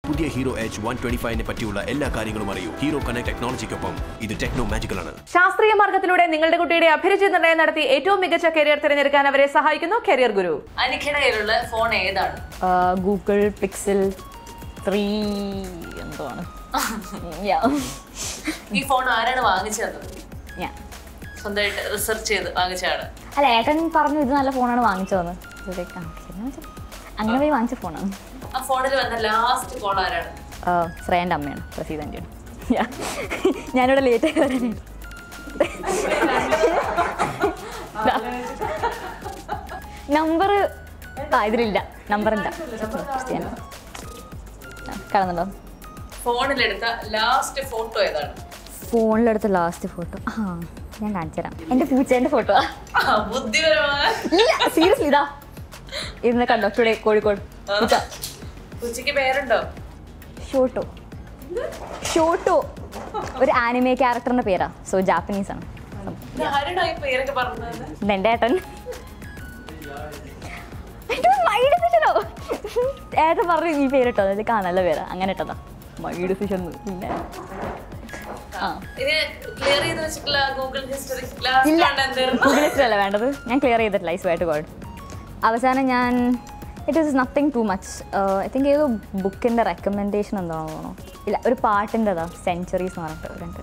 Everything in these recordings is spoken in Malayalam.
പുതിയ ഹീറോ എച്ച് വൺ ട്വന്റി ഫൈവിനെ പറ്റിയുള്ള എല്ലാ കാര്യങ്ങളും അറിയൂ ഹീറോ കണക്ട് ടെക്നോളജിക്കൊപ്പം ഇത് ടെക്നോ മാജിക്കൽ ആണ് ശാസ്ത്രീയ മാർഗത്തിലൂടെ നിങ്ങളുടെ കുട്ടിയുടെ അഭിരുചി നിർണ്ണയം നടത്തി ഏറ്റവും മികച്ച കരിയർ തിരഞ്ഞെടുക്കാൻ അവരെ സഹായിക്കുന്നു കരിയർ ഗുരു അനിഖയുടെ കയ്യിലുള്ള ഫോൺ ഏതാണ് ഗൂഗിൾ പിക്സൽ ത്രീ എന്തോ ആണ് Yeah. ഈ ഫോൺ ആരാണ് വാങ്ങിച്ചത് ഞാൻ സ്വന്തമായിട്ട് റിസർച്ച് ചെയ്ത് വാങ്ങിച്ചതാണ് അല്ല ഏട്ടൻ പറഞ്ഞു ഇത് നല്ല ഫോണാണ് വാങ്ങിച്ചതെന്ന് ഇതിലേക്ക് ആ, ശരി, വാങ്ങിച്ചോ. അങ്ങനെ പോയി വാങ്ങിച്ച ഫോണാണ് ആ ഫോണിൽ വന്ന ലാസ്റ്റ് കോൾ ആരാണ് ശ്രേയൻ്റെ അമ്മയാണ് പ്രസീതൻ്റെ ഞാനിവിടെ ലേറ്റ് ആയി വരാനായിട്ട് നമ്പർ ആ ഇതിലില്ല നമ്പർ ഇല്ല ക്രിസ്ത്യാനോ കാണുന്നുണ്ടോ ഫോണിലെടുത്ത ലാസ്റ്റ് ഫോട്ടോ ഏതാണ് ഫോണിലെടുത്ത ലാസ്റ്റ് ഫോട്ടോ ആ ഞാൻ കാണിച്ചു തരാം എൻ്റെ പൂച്ചേൻ്റെ ഫോട്ടോ ആ, ബുദ്ധിപരമായ ഇല്ല സീരിയസ്ലി ഇതാ ഇന്ന് കണ്ടോ ടുഡേ കോഴിക്കോട് പൂച്ച ഉച്ചയ്ക്ക് പേരുണ്ടോ ഷോട്ടോ ഷോട്ടോ ഒരു ആനിമേ ക്യാരക്ടറിന്റെ പേരാ സോ ജാപ്പനീസ് ആണ് ഇത് ആരാടാ ഈ പേരൊക്കെ പറഞ്ഞത് ഇത് എൻ്റെ ഏട്ടൻ I don't mind decision ഓ. ഏട്ടൻ പറഞ്ഞു ഈ പേര് ഇട്ടോ അത് കാണാനുള്ള പേരാ അങ്ങനെ ഇട്ടതാ മൈ ഡിസിഷൻ പിന്നെ ആ ഇത് ക്ലിയർ ചെയ്ത് വെച്ചിട്ടുള്ള ഗൂഗിൾ ഹിസ്റ്ററി ലാസ്റ്റ് ഇല്ല ആണ് എന്തായിരുന്നു ഗൂഗിൾ ഹിസ്റ്ററി അല്ല വേണ്ടത് ഞാൻ ക്ലിയർ ചെയ്തിട്ടില്ല ഐ സ്വൈറ്റ് ഗോഡ് അവസാനം ഞാൻ it is nothing too much I think ഏതോ ബുക്കിൻ്റെ റെക്കമെൻഡേഷൻ എന്താണെന്ന് തോന്നുന്നു ഇല്ല ഒരു പാട്ടിൻ്റെതാ സെഞ്ചുറീസ് എന്ന് പറഞ്ഞിട്ട് രണ്ട്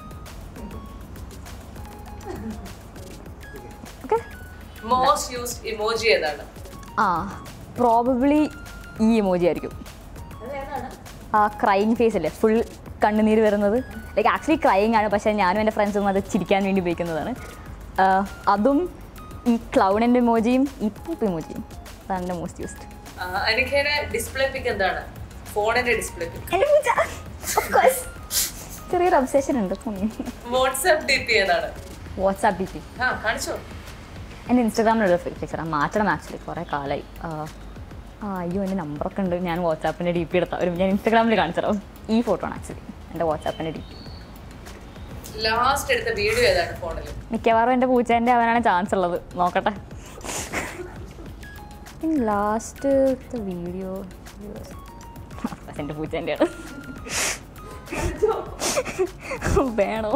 ഓക്കെ മോസ്റ്റ് യൂസ്ഡ് ഇമോജി ഏതാണ് ആ പ്രോബബ്ലി ഈ ഇമോജി ആയിരിക്കും ആ ക്രൈങ് ഫേസ് അല്ലേ ഫുൾ കണ്ണുനീര് വരുന്നത് ലൈക്ക് ആക്ച്വലി ക്രൈങ് ആണ് പക്ഷേ ഞാനും എൻ്റെ ഫ്രണ്ട്സും അത് ചിരിക്കാൻ വേണ്ടി ഉപയോഗിക്കുന്നതാണ് ആ, അതും ഈ ക്ലൗണിൻ്റെ ഇമോജിയും ഈ പൂപ്പ് ഇമോജിയും അതാണ് എൻ്റെ മോസ്റ്റ് യൂസ്ഡ് അനിഖയുടെ ഡിസ്പ്ലേ പിക്ക് എന്താണ് ഫോണിന്റെ ഡിസ്പ്ലേ പിക്ക് എൻ്റെ പൂച്ച of course. ചെറിയൊരു ഒബ്സെഷൻ ഉണ്ട് വാട്സാപ്പ് ഡി പി ഏതാണ് വാട്സാപ്പ് ഡി പി ആ കാണിച്ചോ എൻ്റെ ഇൻസ്റ്റാഗ്രാമിലുള്ള പിക്ചറാണ് മാറ്റണം ആക്ച്വലി കുറേ കാലമായി ആ ആ, അയ്യോ എൻ്റെ നമ്പറൊക്കെ ഉണ്ട് ഞാൻ വാട്സാപ്പിൻ്റെ ഡി പി എടുത്താൽ വരും ഞാൻ ഇൻസ്റ്റാഗ്രാമിൽ കാണിച്ചുതരാം ഈ ഫോട്ടോ ആണ് ആക്ച്വലി എൻ്റെ വാട്സാപ്പിൻ്റെ ഡി പി ലാസ്റ്റ് എടുത്ത വീഡിയോ ഏതാണ് ഫോണിൽ മിക്കവാറും എൻ്റെ പൂച്ചേൻ്റെ അവനാണ് ചാൻസ് ഉള്ളത് നോക്കട്ടെ ലാസ്റ്റ് വീഡിയോ എൻ്റെ പൂച്ചേൻ്റെയാണ് വേണോ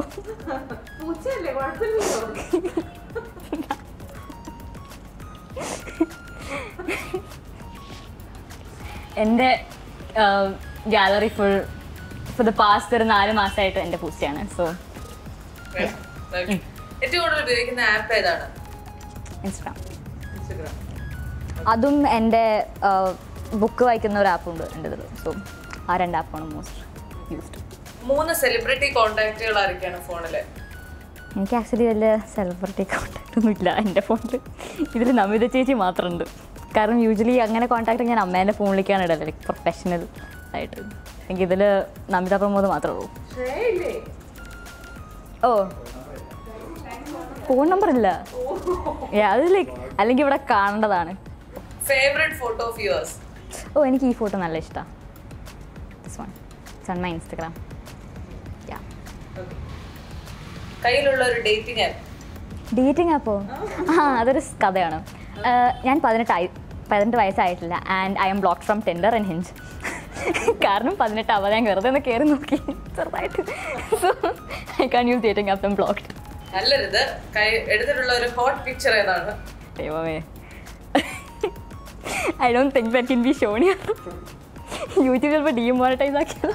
എൻ്റെ gallery full for the past ഒരു നാല് മാസമായിട്ട് എൻ്റെ പൂച്ചയാണ് സോ Okay. ഏറ്റവും കൂടുതൽ ഉപയോഗിക്കുന്ന ആപ്പ് ഏതാണ് ഇൻസ്റ്റാഗ്രാം ഇൻസ്റ്റഗ്രാം അതും എൻ്റെ ബുക്ക് വായിക്കുന്ന ഒരു ആപ്പുണ്ട് എൻ്റെ ഇതിൽ സോ ആ രണ്ട് ആപ്പാണ് മോസ്റ്റ് യൂസ്ഡ് മൂന്ന് സെലിബ്രിറ്റി കോണ്ടാക്റ്റുകൾ ആരൊക്കെയാണ് ഫോണില് എനിക്ക് ആക്ച്വലി വലിയ സെലിബ്രിറ്റി കോൺടാക്റ്റ് ഒന്നും ഇല്ല എൻ്റെ ഫോണിൽ ഇതിൽ നമിത ചേച്ചി മാത്രമുണ്ട് കാരണം യൂഷ്വലി അങ്ങനെ കോൺടാക്ട് ഞാൻ അമ്മേൻ്റെ ഫോണിലേക്കാണ് ഇടല് ലൈക്ക് പ്രൊഫഷണൽ ആയിട്ട് എനിക്ക് ഇതിൽ നമിത പ്രമോദ് മാത്രമേ ഉള്ളൂ ഓ ഫോൺ നമ്പർ ഇല്ല Yeah, അത് ലൈക്ക് അല്ലെങ്കിൽ ഇവിടെ കാണേണ്ടതാണ് ഫേവറേറ്റ് ഫോട്ടോ ഓഫ് യുവേഴ്സ് ഓ എനിക്ക് ഈ ഫോട്ടോ നല്ല ഇഷ്ടമാണ് this one it's on my Instagram yeah കയ്യിലുള്ള ഒരു ഡേറ്റിംഗ് ആപ്പ് ഡേറ്റിംഗ് ആപ്പോ ആ അതൊരു സ് കഥയാണ് ആഹ് ഞാൻ പതിനെട്ടായി പതിനെട്ട് വയസ്സായിട്ടില്ല and I'm block from Tinder and Hinge കാരണം പതിനെട്ട് ആവാതെ ഞാൻ വെറുതെ ഒന്ന് കയറി നോക്കി ചെറുതായിട്ട് so I can't use dating app am blocked നല്ലൊരിത് കൈ എടുത്തിട്ടുള്ള ഒരു ഹോട്ട് പിക്ചർ ഏതാണ് ദൈവമേ I don't think that can be shown YouTube ചിലപ്പോൾ ഡീമോണിറ്റൈസ് ആക്കിയത്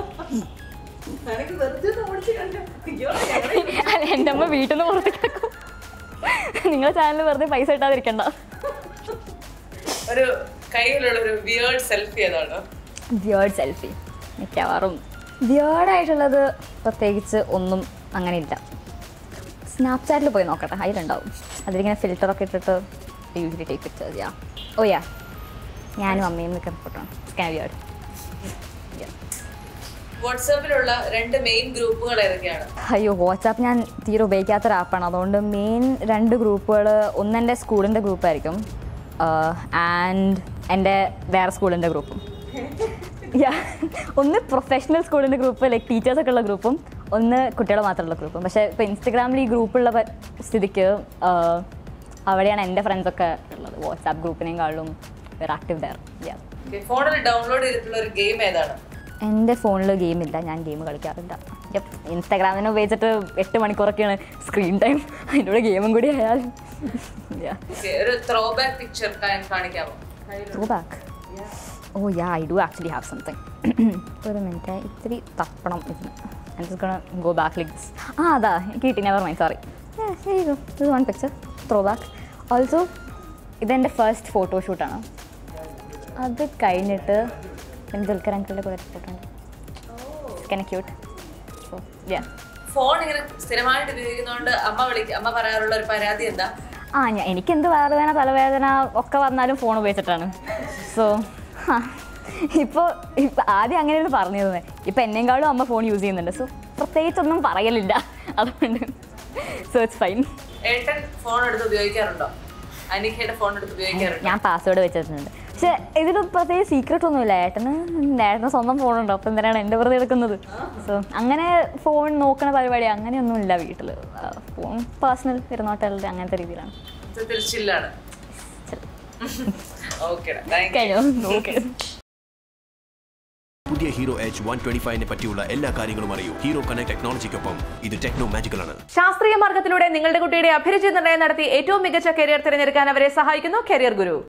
അല്ല എൻ്റെ അമ്മ വീട്ടിൽ നിന്ന് പുറത്തേക്കാക്കും നിങ്ങളെ ചാനൽ വെറുതെ പൈസ ഇട്ടാതിരിക്കണ്ട ഒരു കയ്യിലുള്ള ഒരു വിയേർഡ് സെൽഫി ഏതാണ് ബിയേർഡ് സെൽഫി മിക്കവാറും ബിയേർഡായിട്ടുള്ളത് പ്രത്യേകിച്ച് ഒന്നും അങ്ങനെ ഇല്ല സ്നാപ്ചാറ്റിൽ പോയി നോക്കട്ടെ അതിലുണ്ടാവും അതിലിങ്ങനെ ഫിൽറ്ററൊക്കെ ഇട്ടിട്ട് usually take pictures yeah oh yeah ഞാനും അമ്മയും നിൽക്കുന്ന ഫോട്ടോ ആണ് സ്കാൻ ബിയേർഡ് വാട്സാപ്പിലുള്ള രണ്ട് മെയിൻ ഗ്രൂപ്പുകൾ ഏതൊക്കെയാണ് അയ്യോ വാട്സാപ്പ് ഞാൻ തീരെ ഉപയോഗിക്കാത്തൊരു ആപ്പാണ് അതുകൊണ്ട് മെയിൻ രണ്ട് ഗ്രൂപ്പുകൾ ഒന്ന് എൻ്റെ സ്കൂളിൻ്റെ ഗ്രൂപ്പായിരിക്കും ആൻഡ് എൻ്റെ വേറെ സ്കൂളിൻ്റെ ഗ്രൂപ്പും Yeah. ഒന്ന് പ്രൊഫഷണൽ സ്കൂളിൻ്റെ ഗ്രൂപ്പ് ലൈക്ക് ടീച്ചേഴ്സൊക്കെ ഉള്ള ഗ്രൂപ്പും ഒന്ന് കുട്ടികളെ മാത്രമുള്ള ഗ്രൂപ്പും പക്ഷേ ഇപ്പോൾ ഇൻസ്റ്റഗ്രാമിൽ ഈ ഗ്രൂപ്പുള്ള പ- സ്ഥിതിക്ക് ആഹ്, അവിടെയാണ് എൻ്റെ ഫ്രണ്ട്സൊക്കെ ഉള്ളത് വാട്സാപ്പ് ഗ്രൂപ്പിനെയും കാളും വെർ ആക്റ്റീവ് ദയർ യാ ഫോണിൽ ഡൗൺലോഡ് ചെയ്തിട്ടുള്ള ഒരു ഗെയിം ഏതാണ് എൻ്റെ ഫോണിൽ ഗെയിമില്ല ഞാൻ ഗെയിം കളിക്കാറില്ല യപ്പ് ഇൻസ്റ്റാഗ്രാമിനെ ഉപയോഗിച്ചിട്ട് എട്ട് മണിക്കൂറൊക്കെയാണ് സ്ക്രീൻ ടൈം അതിൻ്റെ കൂടെ ഗെയിമും കൂടി ആയാൽ Okay, ഒരു ത്രോ ബാക്ക് പിക്ചർ കാണിക്കാമോ go back oh yeah I do actually have something ഒരു മിനിറ്റ് ഇത്തിരി തപ്പണം ഇതിന് ഗോ ബാക്ക് ലൈക്ക് ദിസ് ആ അതാ എനിക്ക് കിട്ടി നെവർ മൈ സോറി ഇത് one picture throwback also ഇതെൻ്റെ ഫസ്റ്റ് ഫോട്ടോഷൂട്ടാണ് അത് കഴിഞ്ഞിട്ട് പിന്നെ ദുൽഖർ അങ്കിളുടെ കൂടെ ഫോട്ടോ ഉണ്ട് kinda cute so yeah phone ഇങ്ങനെ സ്ഥിരമായിട്ട് ഉപയോഗിക്കുന്നതുകൊണ്ട് അമ്മ വിളിക്ക അമ്മ പറയാറുള്ള ഒരു പരാതി എന്താ ആ ഞാൻ എനിക്ക് എന്ത് വയറുവേദന തലവേദന ഒക്കെ വന്നാലും ഫോൺ ഉപയോഗിച്ചിട്ടാണ് സോ ഇപ്പോൾ ഇപ്പം ആദ്യം അങ്ങനെയാണ് പറഞ്ഞിരുന്നത് ഇപ്പം എന്നെക്കാളും അമ്മ ഫോൺ യൂസ് ചെയ്യുന്നുണ്ട് സോ പ്രത്യേകിച്ചൊന്നും പറയലില്ല അതുകൊണ്ട് സോ ഇറ്റ്സ് ഫൈൻ ഏട്ടൻ ഫോൺ എടുത്ത് ഉപയോഗിക്കാറുണ്ടോ അനിഖയുടെ ഫോൺ എടുത്ത് ഉപയോഗിക്കാറുണ്ടോ ഞാൻ പാസ്വേഡ് വെച്ചിട്ടുണ്ട് പക്ഷെ ഇതിൽ പ്രത്യേക സീക്രട്ട് ഒന്നുമില്ല ഏട്ടന് ഏട്ടന് സ്വന്തം ഫോണുണ്ടോ അപ്പം എന്തിനാണ് എൻ്റെ വെറുതെ എടുക്കുന്നത് സോ അങ്ങനെ ഫോൺ നോക്കണ പരിപാടി അങ്ങനെയൊന്നുമില്ല വീട്ടിൽ ഫോൺ പേഴ്സണൽ ഇരുന്നോട്ടെ അങ്ങനത്തെ രീതിയിലാണ് സത്യത്തിൽ ചില്ലാണ് ഓക്കെ താങ്ക് കഴിഞ്ഞു നോക്ക് പുതിയ ഹീറോ എച്ച് വൺ ട്വന്റി ഫൈവിനെ പറ്റിയുള്ള എല്ലാ കാര്യങ്ങളും അറിയൂ ഹീറോ കണക്ട് ടെക്നോളജിക്കൊപ്പം ഇത് ടെക്നോ മാജിക്കൽ ആണ് ശാസ്ത്രീയ മാർഗത്തിലൂടെ നിങ്ങളുടെ കുട്ടിയുടെ അഭിരുചി നിർണ്ണയം നടത്തി ഏറ്റവും മികച്ച കരിയർ തിരഞ്ഞെടുക്കാൻ അവരെ സഹായിക്കുന്നു കരിയർ ഗുരു